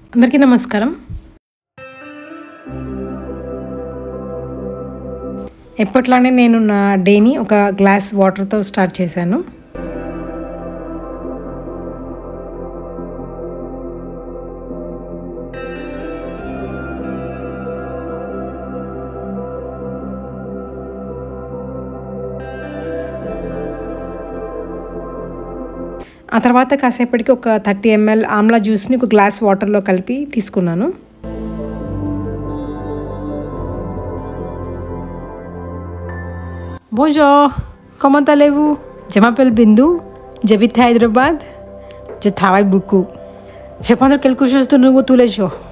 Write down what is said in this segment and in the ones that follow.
అందరికీ నమస్కారం ఎప్పట్లానే నేను నా డేని ఒక గ్లాస్ వాటర్తో స్టార్ట్ చేశాను ఆ తర్వాత కాసేపటికి ఒక థర్టీ ఎంఎల్ ఆమ్లా జ్యూస్ని ఒక గ్లాస్ వాటర్లో కలిపి తీసుకున్నాను Bonjour, comment allez-vous Je m'appelle Bindu, j'habite à Hyderabad. Je travaille beaucoup. J'apprends quelque chose de nouveau tous les jours.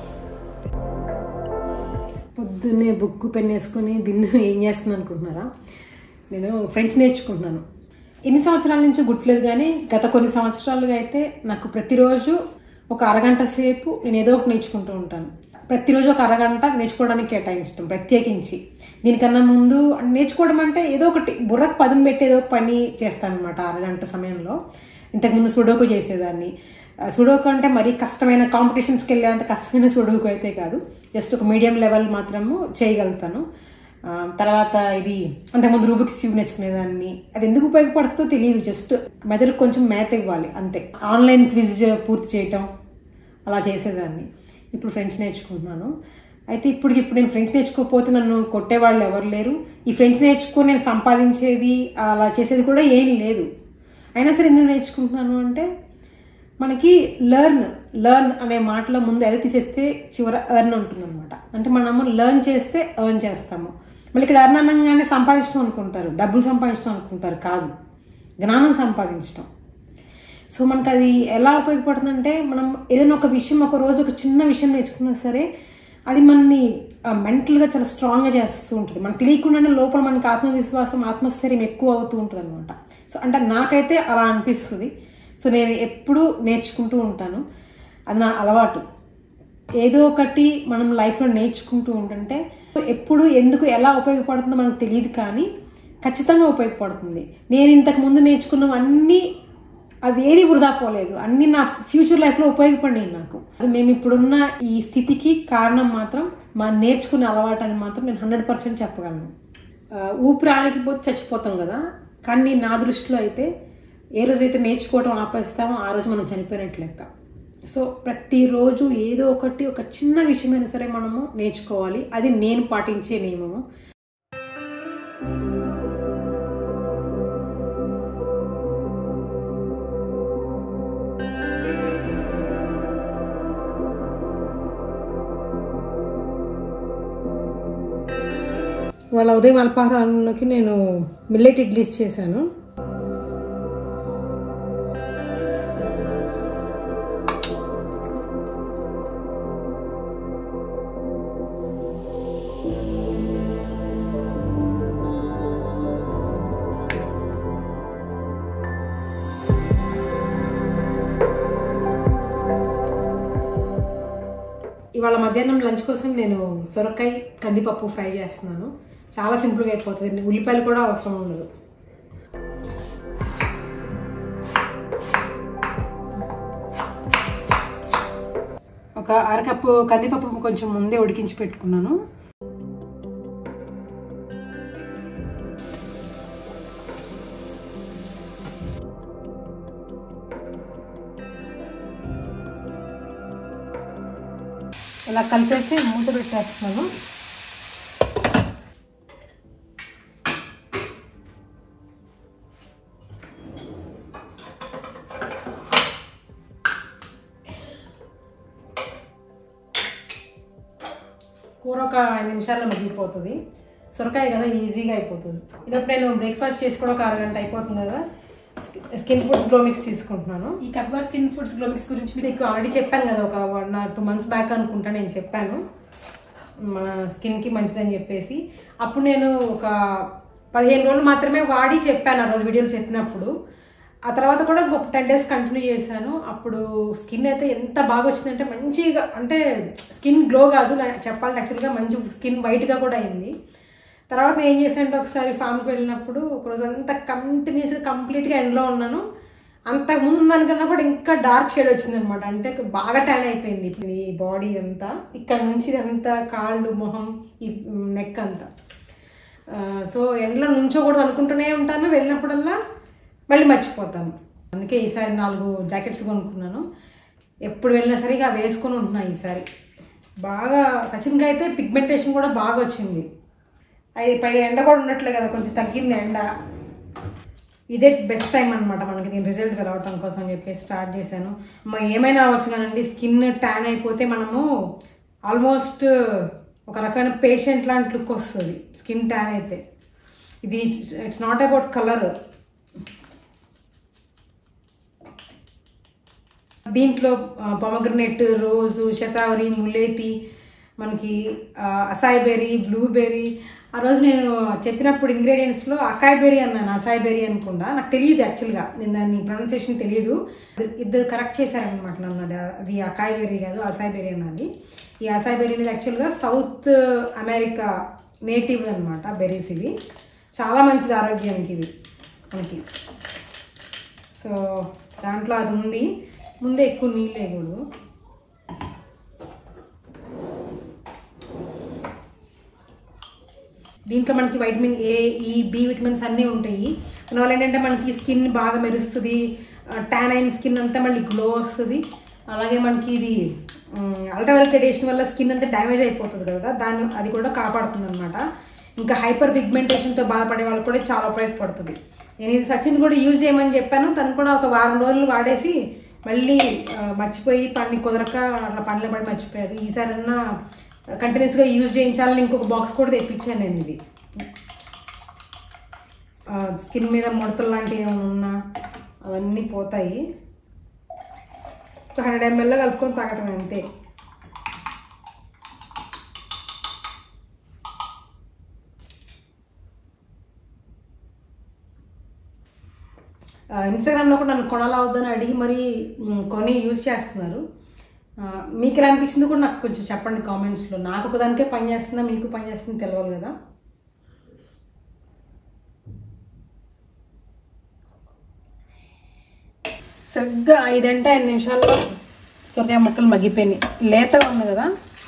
పొద్దున్నే బుక్ పెన్ వేసుకొని బిందు ఏం చేస్తుంది అనుకుంటున్నారా నేను ఫ్రెంచ్ నేర్చుకుంటున్నాను ఎన్ని సంవత్సరాల నుంచి గుర్తులేదు కానీ గత కొన్ని సంవత్సరాలుగా అయితే నాకు ప్రతిరోజు ఒక అరగంట సేపు నేను ఏదో ఒకటి నేర్చుకుంటూ ఉంటాను ప్రతిరోజు ఒక అరగంట నేర్చుకోవడానికి కేటాయించడం ప్రత్యేకించి దీనికన్నా ముందు నేర్చుకోవడం అంటే ఏదో ఒకటి బుర్రకు పదును పెట్టి ఏదో ఒక పని చేస్తాను అనమాట అరగంట సమయంలో ఇంతకుముందు సుడోకు చేసేదాన్ని ఆ, సుడోకు అంటే మరీ కష్టమైన కాంపిటీషన్స్కి వెళ్ళేంత కష్టమైన సుడోకు అయితే కాదు జస్ట్ ఒక మీడియం లెవెల్ మాత్రము చేయగలుగుతాను ఆ, తర్వాత ఇది అంతకుముందు రూబిక్స్ క్యూబ్ నేర్చుకునేదాన్ని అది ఎందుకు ఉపయోగపడుతుందో తెలియదు జస్ట్ మెదడుకు కొంచెం మేత ఇవ్వాలి అంతే ఆన్లైన్ క్విజ్ పూర్తి చేయటం అలా చేసేదాన్ని ఇప్పుడు ఫ్రెంచ్ నేర్చుకుంటున్నాను అయితే ఇప్పుడు ఇప్పుడు నేను ఫ్రెంచ్ నేర్చుకోకపోతే నన్ను కొట్టేవాళ్ళు ఎవరు లేరు ఈ ఫ్రెంచ్ నేర్చుకొని నేను సంపాదించేది అలా చేసేది కూడా ఏం లేదు అయినా సరే ఎందుకు నేర్చుకుంటున్నాను అంటే మనకి లెర్న్ లెర్న్ అనే మాటలో ముందు ఎల్ తీసేస్తే చివర ఎర్న్ ఉంటుంది అనమాట అంటే మనము లెర్న్ చేస్తే ఎర్న్ చేస్తాము మళ్ళీ ఇక్కడ ఎర్న్ అనగానే సంపాదించడం అనుకుంటారు డబ్బులు సంపాదించడం అనుకుంటారు కాదు జ్ఞానం సంపాదించడం సో మనకు అది ఎలా ఉపయోగపడుతుందంటే మనం ఏదైనా ఒక విషయం ఒక రోజు ఒక చిన్న విషయం నేర్చుకున్నా సరే అది మనని మెంటల్గా చాలా స్ట్రాంగ్గా చేస్తూ ఉంటుంది మనకు తెలియకుండానే లోపల మనకి ఆత్మవిశ్వాసం ఆత్మస్థైర్యం ఎక్కువ అవుతూ ఉంటుంది అనమాట సో అంటే నాకైతే అలా అనిపిస్తుంది సో నేను ఎప్పుడూ నేర్చుకుంటూ ఉంటాను అది నా అలవాటు ఏదో ఒకటి మనం లైఫ్లో నేర్చుకుంటూ ఉంటుంటే ఎప్పుడు ఎందుకు ఎలా ఉపయోగపడుతుందో మనకు తెలియదు కానీ ఖచ్చితంగా ఉపయోగపడుతుంది నేను ఇంతకు ముందు నేర్చుకున్నవన్నీ అవి ఏది వృధా పోలేదు అన్ని నా ఫ్యూచర్ లైఫ్లో ఉపయోగపడినాయి నాకు అది మేము ఇప్పుడున్న ఈ స్థితికి కారణం మాత్రం మా నేర్చుకునే అలవాటు అని మాత్రం నేను హండ్రెడ్ పర్సెంట్ చెప్పగలను ఆ, ఊపిరి ఆగిపోతే చచ్చిపోతాం కదా కానీ నా దృష్టిలో అయితే ఏ రోజైతే నేర్చుకోవడం ఆపేస్తామో ఆ రోజు మనం చనిపోయినట్లు లెక్క సో ప్రతిరోజు ఏదో ఒకటి ఒక చిన్న విషయమైనా సరే మనము నేర్చుకోవాలి అది నేను పాటించే నియమము వాళ్ళ ఉదయం అల్పాహారంలోకి నేను మిల్లెట్ ఇడ్లీస్ చేశాను ఇవాళ మధ్యాహ్నం లంచ్ కోసం నేను సొరకాయ కందిపప్పు ఫ్రై చేస్తున్నాను చాలా సింపుల్గా అయిపోతుంది ఉల్లిపాయలు కూడా అవసరం ఉండదు ఒక అరకప్పు కందిపప్పు కొంచెం ముందే ఉడికించి పెట్టుకున్నాను ఇలా కలిపేసి మూత పెట్టేస్తున్నాను కూర ఒక ఐదు నిమిషాల్లో మగ్గిపోతుంది సొరకాయ కదా ఈజీగా అయిపోతుంది ఇదప్పుడు నేను బ్రేక్ఫాస్ట్ చేసి కూడా ఒక అరగంట అయిపోతుంది కదా స్కిన్ ఫుడ్స్ గ్లోమిక్స్ తీసుకుంటున్నాను ఈ కప్గా స్కిన్ ఫుడ్స్ గ్లోమిక్స్ గురించి మీకు ఆల్రెడీ చెప్పాను కదా ఒక one or two months back అనుకుంటా నేను చెప్పాను మన స్కిన్కి మంచిదని చెప్పేసి అప్పుడు నేను ఒక పదిహేను రోజులు మాత్రమే వాడి చెప్పాను ఆ రోజు వీడియోలో చెప్పినప్పుడు ఆ తర్వాత కూడా ఇంకొక టెన్ డేస్ కంటిన్యూ చేశాను అప్పుడు స్కిన్ అయితే ఎంత బాగా వచ్చిందంటే మంచిగా అంటే స్కిన్ గ్లో కాదు నా- చెప్పాలంటే యాక్చువల్గా మంచి స్కిన్ వైట్గా కూడా అయింది తర్వాత నేను ఏం చేశానంటే ఒకసారి ఫామ్కి వెళ్ళినప్పుడు ఒక రోజు అంతా కంటిన్యూస్గా కంప్లీట్గా ఎండ్లో ఉన్నాను అంతకు ముందు దానికన్నా కూడా ఇంకా డార్క్ షేడ్ వచ్చింది అనమాట అంటే బాగా ట్యాన్ అయిపోయింది ఇప్పుడు ఈ బాడీ అంతా ఇక్కడ నుంచి ఇదంతా కాళ్ళు మొహం ఈ నెక్ అంతా ఆ, సో ఎండలో నుంచోకూడదు అనుకుంటూనే ఉంటాను వెళ్ళినప్పుడల్లా మళ్ళీ మర్చిపోతాను అందుకే ఈసారి నాలుగు జాకెట్స్ కొనుక్కున్నాను ఎప్పుడు వెళ్ళినా సరే ఇక వేసుకొని ఉంటున్నా ఈసారి బాగా సచిన్కి అయితే పిగ్మెంటేషన్ కూడా బాగా వచ్చింది అది పైగా ఎండ కూడా ఉండట్లే కదా కొంచెం తగ్గింది ఎండ ఇదే బెస్ట్ టైం అనమాట మనకి దీని రిజల్ట్ తెలవటం కోసం అని చెప్పేసి స్టార్ట్ చేశాను మా ఏమైనా అవ్వచ్చు కానండి స్కిన్ ట్యాన్ అయిపోతే మనము ఆల్మోస్ట్ ఒక రకమైన పేషెంట్ లాంటి లుక్ వస్తుంది స్కిన్ ట్యాన్ అయితే ఇది ఇట్స్ నాట్ అబౌట్ కలర్ దీంట్లో పొమగ్రనేట్ రోజు శతావరి ములేతి మనకి అసాయి బెర్రీ బ్లూబెర్రీ ఆ రోజు నేను చెప్పినప్పుడు ఇంగ్రీడియంట్స్లో అకాయ్ బెర్రీ అన్నాను అసాయి బెర్రీ అనుకుండా నాకు తెలియదు యాక్చువల్గా నేను దాన్ని ప్రొనౌన్సియేషన్ తెలియదు ఇద్దరు కరెక్ట్ చేశారనమాట నన్ను అది అది అకాయ్ బెర్రీ కాదు అసాయి బెర్రీ అన్నది ఈ అసాయి బెర్రీ అనేది యాక్చువల్గా సౌత్ అమెరికా నేటివ్ అనమాట బెర్రీస్ ఇవి చాలా మంచిది ఆరోగ్యానికి ఇవి మనకి సో దాంట్లో అది ఉంది ముందే ఎక్కువ నీళ్ళు వేయకూడదు దీంట్లో మనకి వైటమిన్ ఏ ఈ బి విటమిన్స్ అన్నీ ఉంటాయి దానివల్ల ఏంటంటే మనకి స్కిన్ బాగా మెరుస్తుంది ట్యాన్ అయిన స్కిన్ అంతా మళ్ళీ గ్లో వస్తుంది అలాగే మనకి ఇది అల్ట్రావైలెట్ రేడియేషన్ వల్ల స్కిన్ అంతా డ్యామేజ్ అయిపోతుంది కదా దాన్ని అది కూడా కాపాడుతుంది అనమాట ఇంకా హైపర్ పిగ్మెంటేషన్తో బాధపడే వాళ్ళకి కూడా చాలా ఉపయోగపడుతుంది నేను ఇది సచిన్ కూడా యూజ్ చేయమని చెప్పాను తను కూడా ఒక వారం రోజులు వాడేసి మళ్ళీ ఆ, మర్చిపోయి పని కుదరక అట్లా పనిలో పడి మర్చిపోయారు ఈసారన్నా కంటిన్యూస్గా యూజ్ చేయించాలని ఇంకొక బాక్స్ కూడా తెప్పించాను నేను ఇది స్కిన్ మీద ముడతలు లాంటివి ఏమైనా ఉన్నా అవన్నీ పోతాయి ఒక హండ్రెడ్ ఎంఎల్లో కలుపుకొని తాగటం అంతే ఇన్స్టాగ్రామ్లో కూడా నన్ను కొనాలా వద్దని అడిగి మరి మ్, కొని యూజ్ చేస్తున్నారు ఆ, మీకు ఎలా అనిపిస్తుంది కూడా నాకు కొంచెం చెప్పండి కామెంట్స్లో నాకు ఒకదానికే పని చేస్తుందా మీకు పని చేస్తుందో తెలియాలి కదా సరిగ్గా ఐదంటే ఐదు నిమిషాల్లో సొరకాయ ముక్కలు మగ్గిపోయినాయి లేతగా ఉంది కదా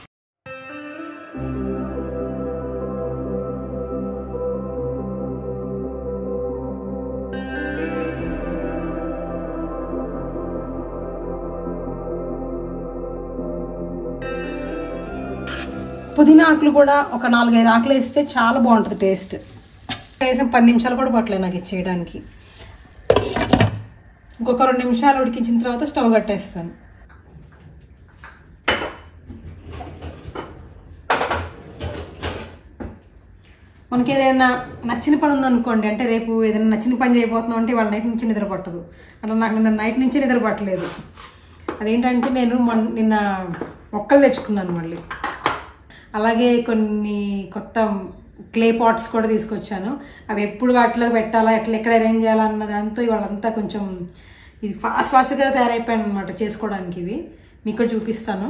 పుదీనా ఆకులు కూడా ఒక నాలుగైదు ఆకులు వేస్తే చాలా బాగుంటుంది టేస్ట్ కనీసం పది నిమిషాలు కూడా పట్టలేదు నాకు ఇది చేయడానికి ఇంకొక రెండు నిమిషాలు ఉడికించిన తర్వాత స్టవ్ కట్టేస్తాను మనకి ఏదైనా నచ్చిన పని ఉందనుకోండి అంటే రేపు ఏదైనా నచ్చిన పని చేయబోతున్నాం అంటే వాళ్ళ నైట్ నుంచి నిద్ర పట్టదు అట్లా నాకు నిన్న నైట్ నుంచి నిద్ర పట్టలేదు అదేంటంటే నేను మొన్న నిన్న మొక్కలు తెచ్చుకున్నాను మళ్ళీ అలాగే కొన్ని కొత్త క్లే పాట్స్ కూడా తీసుకొచ్చాను అవి ఎప్పుడు వాటిలో పెట్టాలా ఎట్లా ఎక్కడ అరేంజ్ చేయాలా అన్న దాంతో వాళ్ళంతా కొంచెం ఇది ఫాస్ట్ ఫాస్ట్గా తయారైపోయాను అనమాట చేసుకోవడానికి ఇవి మీకు కూడా చూపిస్తాను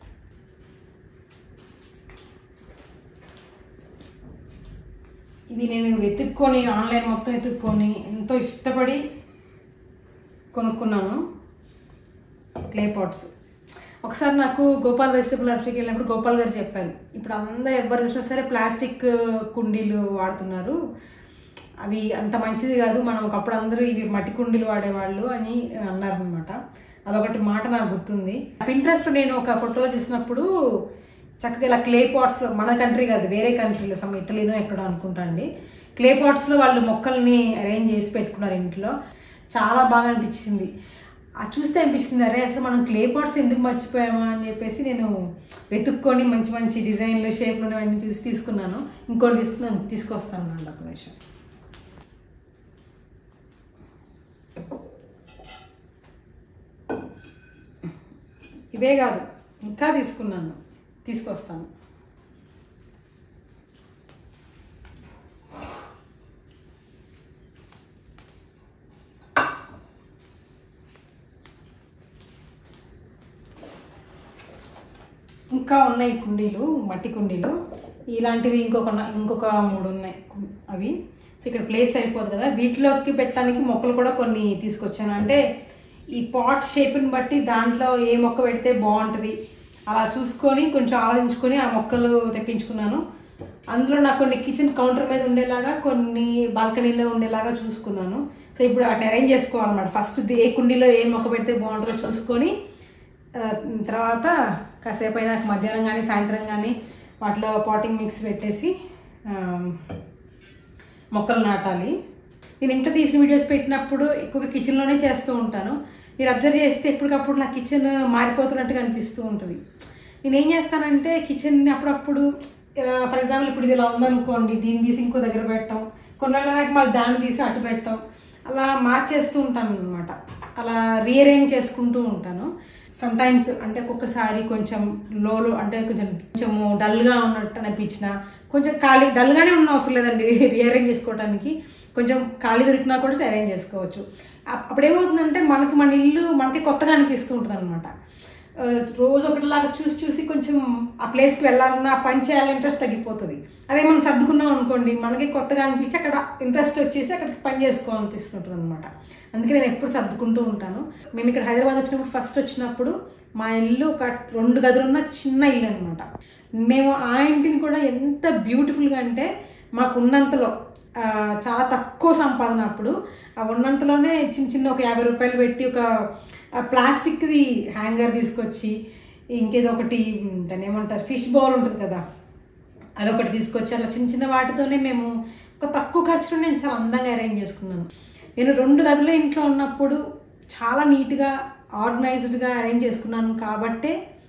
ఇవి నేను వెతుక్కొని ఆన్లైన్ మొత్తం వెతుక్కొని ఎంతో ఇష్టపడి కొనుక్కున్నాను క్లే పాట్స్ ఒకసారి నాకు గోపాల్ వెజిటబుల్ నర్సరీకి వెళ్ళినప్పుడు గోపాల్ గారు చెప్పారు ఇప్పుడు అందరూ ఎవరు చూసినా సరే ప్లాస్టిక్ కుండీలు వాడుతున్నారు అవి అంత మంచిది కాదు మనం ఒకప్పుడు అందరూ ఇవి మట్టి కుండీలు వాడేవాళ్ళు అని అన్నారు అనమాట అదొకటి మాట నాకు గుర్తుంది పింట్రెస్ట్ నేను ఒక ఫోటోలో చూసినప్పుడు చక్కగా ఇలా క్లే పాట్స్లో మన కంట్రీ కాదు వేరే కంట్రీలో సమ్ ఇటలీనో ఎక్కడో అనుకుంటా అండి క్లే పాట్స్లో వాళ్ళు మొక్కల్ని అరేంజ్ చేసి పెట్టుకున్నారు ఇంట్లో చాలా బాగా అనిపించింది అది చూస్తే అనిపిస్తుంది అరే అసలు మనం క్లే పాట్స్ ఎందుకు మర్చిపోయామా అని చెప్పేసి నేను వెతుక్కొని మంచి మంచి డిజైన్లు షేప్లు అన్నీ చూసి తీసుకున్నాను ఇంకోటి తీసుకున్నాను తీసుకొస్తాను అండి ఒక నిమిషం ఇవే కాదు ఇంకా తీసుకున్నాను తీసుకొస్తాను ఇంకా ఉన్నాయి కుండీలు మట్టి కుండీలు ఇలాంటివి ఇంకొక న- ఇంకొక మూడు ఉన్నాయి అవి సో ఇక్కడ ప్లేస్ సరిపోదు కదా వీటిలోకి పెట్టడానికి మొక్కలు కూడా కొన్ని తీసుకొచ్చాను అంటే ఈ పాట్ షేప్ని బట్టి దాంట్లో ఏ మొక్క పెడితే బాగుంటుంది అలా చూసుకొని కొంచెం ఆలోచించుకొని ఆ మొక్కలు తెప్పించుకున్నాను అందులో నాకు కొన్ని కిచెన్ కౌంటర్ మీద ఉండేలాగా కొన్ని బాల్కనీలో ఉండేలాగా చూసుకున్నాను సో ఇప్పుడు వాటిని అరేంజ్ చేసుకోవాలన్నమాట ఫస్ట్ ఏ కుండీలో ఏ మొక్క పెడితే బాగుంటుందో చూసుకొని ఆ, తర్వాత కాసేపు అయినా మధ్యాహ్నం కానీ సాయంత్రం కానీ వాటిలో పాటింగ్ మిక్స్ పెట్టేసి ఆ, మొక్కలు నాటాలి నేను ఇంట్లో తీసిన వీడియోస్ పెట్టినప్పుడు ఎక్కువగా కిచెన్లోనే చేస్తూ ఉంటాను మీరు అబ్జర్వ్ చేస్తే ఎప్పటికప్పుడు నా కిచెన్ మారిపోతున్నట్టుగా అనిపిస్తూ ఉంటుంది నేను ఏం చేస్తానంటే కిచెన్ని అప్పుడప్పుడు ఫర్ ఎగ్జాంపుల్ ఇప్పుడు ఇది ఇలా ఉందనుకోండి దీన్ని తీసి ఇంకో దగ్గర పెట్టడం కొన్నాళ్ళ దాకా మళ్ళీ దాన్ని తీసి అటు పెట్టడం అలా మార్చేస్తూ ఉంటాను అనమాట అలా రీఅరేంజ్ చేసుకుంటూ ఉంటాను సమ్ టైమ్స్ అంటే ఒక్కొక్కసారి కొంచెం లోలో అంటే కొంచెం కొంచెము డల్గా ఉన్నట్టు అనిపించిన కొంచెం ఖాళీ డల్గానే ఉన్న అవసరం లేదండి రీఅరేంజ్ చేసుకోవడానికి కొంచెం ఖాళీ దొరికినా కూడా అరేంజ్ చేసుకోవచ్చు అప్- అప్పుడు ఏమవుతుందంటే మనకి మన ఇల్లు మనకి కొత్తగా అనిపిస్తూ ఉంటుంది అనమాట రోజు ఒకటిలాగా చూసి చూసి కొంచెం ఆ ప్లేస్కి వెళ్ళాలన్నా ఆ పని చేయాలని ఇంట్రెస్ట్ తగ్గిపోతుంది అదే మనం సర్దుకున్నాం అనుకోండి మనకి కొత్తగా అనిపించి అక్కడ ఇంట్రెస్ట్ వచ్చేసి అక్కడికి పని చేసుకోవాలనిపిస్తుంటుంది అనమాట అందుకే నేను ఎప్పుడు సర్దుకుంటూ ఉంటాను మేము ఇక్కడ హైదరాబాద్ వచ్చినప్పుడు ఫస్ట్ వచ్చినప్పుడు మా ఇల్లు ఒక రెండు గదులున్న చిన్న ఇల్లు అనమాట మేము ఆ ఇంటిని కూడా ఎంత బ్యూటిఫుల్గా అంటే మాకు ఉన్నంతలో ఆ, చాలా తక్కువ సంపాదన అప్పుడు ఆ ఉన్నంతలోనే చిన్న చిన్న ఒక యాభై రూపాయలు పెట్టి ఒక ఆ ప్లాస్టిక్ది హ్యాంగర్ తీసుకొచ్చి ఇంకేదో ఒకటి ఉమ్, దాన్ని ఏమంటారు ఫిష్ బౌల్ ఉంటుంది కదా అదొకటి తీసుకొచ్చి అలా చిన్న చిన్న వాటితోనే మేము ఒక తక్కువ ఖర్చులో నేను చాలా అందంగా అరేంజ్ చేసుకున్నాను నేను రెండు గదుల ఇంట్లో ఉన్నప్పుడు చాలా నీట్గా ఆర్గనైజ్డ్గా అరేంజ్ చేసుకున్నాను కాబట్టే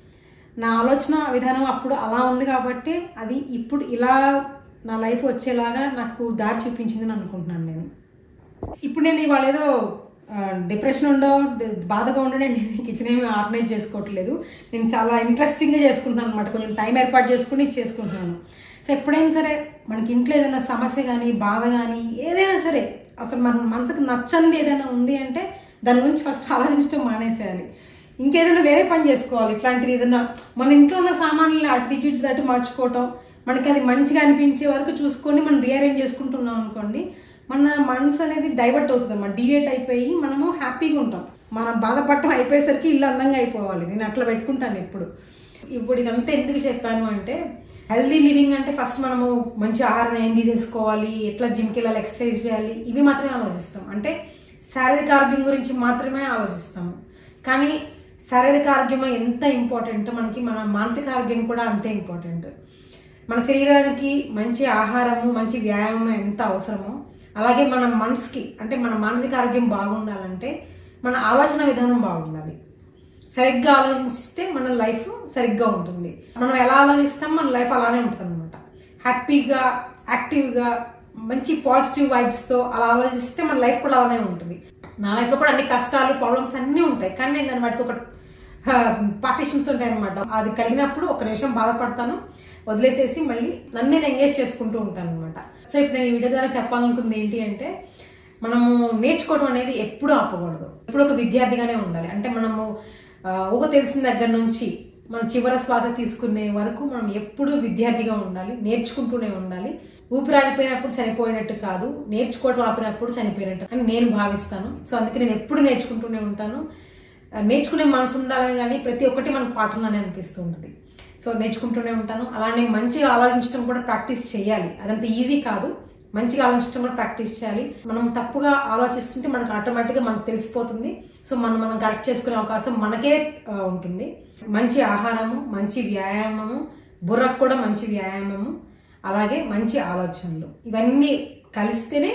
నా ఆలోచన విధానం అప్పుడు అలా ఉంది కాబట్టి అది ఇప్పుడు ఇలా నా లైఫ్ వచ్చేలాగా నాకు దారి చూపించిందని అనుకుంటున్నాను నేను ఇప్పుడు నేను ఇవాళ ఏదో డిప్రెషన్ ఉండో డి- బాధగా ఉండో నేను కిచెన్ ఏమి ఆర్గనైజ్ చేసుకోవట్లేదు నేను చాలా ఇంట్రెస్టింగ్గా చేసుకుంటున్నాను అనమాట కొంచెం టైం ఏర్పాటు చేసుకుని చేసుకుంటున్నాను సో ఎప్పుడైనా సరే మనకి ఇంట్లో ఏదైనా సమస్య కానీ బాధ కానీ ఏదైనా సరే అసలు మన మనసుకు నచ్చనిది ఏదైనా ఉంది అంటే దాని గురించి ఫస్ట్ ఆలోచించడం మానేసేయాలి ఇంకేదైనా వేరే పని చేసుకోవాలి ఇట్లాంటిది ఏదైనా మన ఇంట్లో ఉన్న సామాన్లు అటు ఇటు ఇటు అటు మార్చుకోవటం మనకి అది మంచిగా అనిపించే వరకు చూసుకొని మనం రీఅరేంజ్ చేసుకుంటున్నాం అనుకోండి మన మనసు అనేది డైవర్ట్ అవుతుంది అన్నమాట డివేట్ అయిపోయి మనము హ్యాపీగా ఉంటాం మన బాధపడటం అయిపోయేసరికి ఇల్లు అందంగా అయిపోవాలి నేను అట్లా పెట్టుకుంటాను ఎప్పుడు ఇప్పుడు ఇదంతా ఎందుకు చెప్పాను అంటే హెల్దీ లివింగ్ అంటే ఫస్ట్ మనము మంచి ఆహారం ఏం తీసేసుకోవాలి ఎట్లా జిమ్కి వెళ్ళాలి ఎక్సర్సైజ్ చేయాలి ఇవి మాత్రమే ఆలోచిస్తాం అంటే శారీరక ఆరోగ్యం గురించి మాత్రమే ఆలోచిస్తాము కానీ శారీరక ఆరోగ్యం ఎంత ఇంపార్టెంట్ మనకి మన మానసిక ఆరోగ్యం కూడా అంతే ఇంపార్టెంట్ మన శరీరానికి మంచి ఆహారము మంచి వ్యాయామం ఎంత అవసరమో అలాగే మన మనసుకి అంటే మన మానసిక ఆరోగ్యం బాగుండాలంటే మన ఆలోచన విధానం బాగుండాలి సరిగ్గా ఆలోచిస్తే మన లైఫ్ సరిగ్గా ఉంటుంది మనం ఎలా ఆలోచిస్తాం మన లైఫ్ అలానే ఉంటుంది అనమాట హ్యాపీగా యాక్టివ్గా మంచి పాజిటివ్ వైబ్స్తో అలా ఆలోచిస్తే మన లైఫ్ కూడా అలానే ఉంటుంది నా లైఫ్లో కూడా అన్ని కష్టాలు ప్రాబ్లమ్స్ అన్నీ ఉంటాయి కానీ నేను దాన్ని బట్టి ఒక పార్టిషన్స్ ఉంటాయి అనమాట అది కలిగినప్పుడు ఒక నిమిషం బాధపడతాను వదిలేసేసి మళ్ళీ నన్ను నేను ఎంగేజ్ చేసుకుంటూ ఉంటాను అనమాట సో ఇప్పుడు నేను ఈ వీడియో ద్వారా చెప్పాలనుకుంది ఏంటి అంటే మనము నేర్చుకోవడం అనేది ఎప్పుడూ ఆపకూడదు ఎప్పుడు ఒక విద్యార్థిగానే ఉండాలి అంటే మనము ఆ, ఊహ తెలిసిన దగ్గర నుంచి మనం చివరి శ్వాస తీసుకునే వరకు మనం ఎప్పుడూ విద్యార్థిగా ఉండాలి నేర్చుకుంటూనే ఉండాలి ఊపిరి ఆగిపోయినప్పుడు చనిపోయినట్టు కాదు నేర్చుకోవడం ఆపినప్పుడు చనిపోయినట్టు అని నేను భావిస్తాను సో అందుకే నేను ఎప్పుడు నేర్చుకుంటూనే ఉంటాను ఆ, నేర్చుకునే మనసు ఉండాలి కానీ ప్రతి ఒక్కటి మనకు పాఠంలోనే అనిపిస్తూ ఉంటుంది సో నేర్చుకుంటూనే ఉంటాను అలానే మంచిగా ఆలోచించడం కూడా ప్రాక్టీస్ చేయాలి అదంత ఈజీ కాదు మంచిగా ఆలోచించడం కూడా ప్రాక్టీస్ చేయాలి మనం తప్పుగా ఆలోచిస్తుంటే మనకు ఆటోమేటిక్గా మనకు తెలిసిపోతుంది సో మనం మనం కరెక్ట్ చేసుకునే అవకాశం మనకే ఆ, ఉంటుంది మంచి ఆహారము మంచి వ్యాయామము బుర్రకు కూడా మంచి వ్యాయామము అలాగే మంచి ఆలోచనలు ఇవన్నీ కలిస్తేనే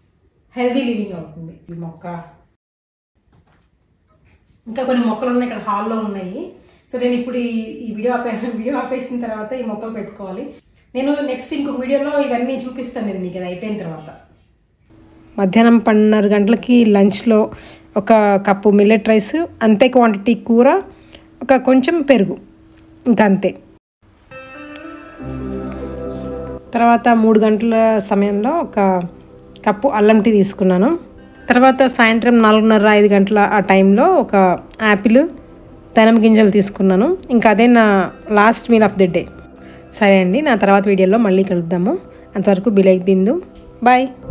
హెల్దీ లివింగ్ అవుతుంది ఈ మొక్క ఇంకా కొన్ని మొక్కలు ఉన్నాయి ఇక్కడ హాల్లో ఉన్నాయి సో నేను ఇప్పుడు ఈ ఈ వీడియో ఆపే వీడియో ఆపేసిన తర్వాత ఈ మొక్కలు పెట్టుకోవాలి నేను నెక్స్ట్ ఇంకొక వీడియోలో ఇవన్నీ చూపిస్తాను నేను మీకు అది అయిపోయిన తర్వాత మధ్యాహ్నం పన్నెండున్నర గంటలకి లంచ్లో ఒక కప్పు మిల్లెట్ రైస్ అంతే క్వాంటిటీ కూర ఒక కొంచెం పెరుగు ఇంకా అంతే తర్వాత మూడు గంటల సమయంలో ఒక కప్పు అల్లం టీ తీసుకున్నాను తర్వాత సాయంత్రం నాలుగున్నర ఐదు గంటల ఆ టైంలో ఒక యాపిల్ దానిమ్మ గింజలు తీసుకున్నాను ఇంకా అదే నా last meal of the day సరే అండి నా తర్వాత వీడియోలో మళ్ళీ కలుద్దాము అంతవరకు బిలైక్ బిందు బాయ్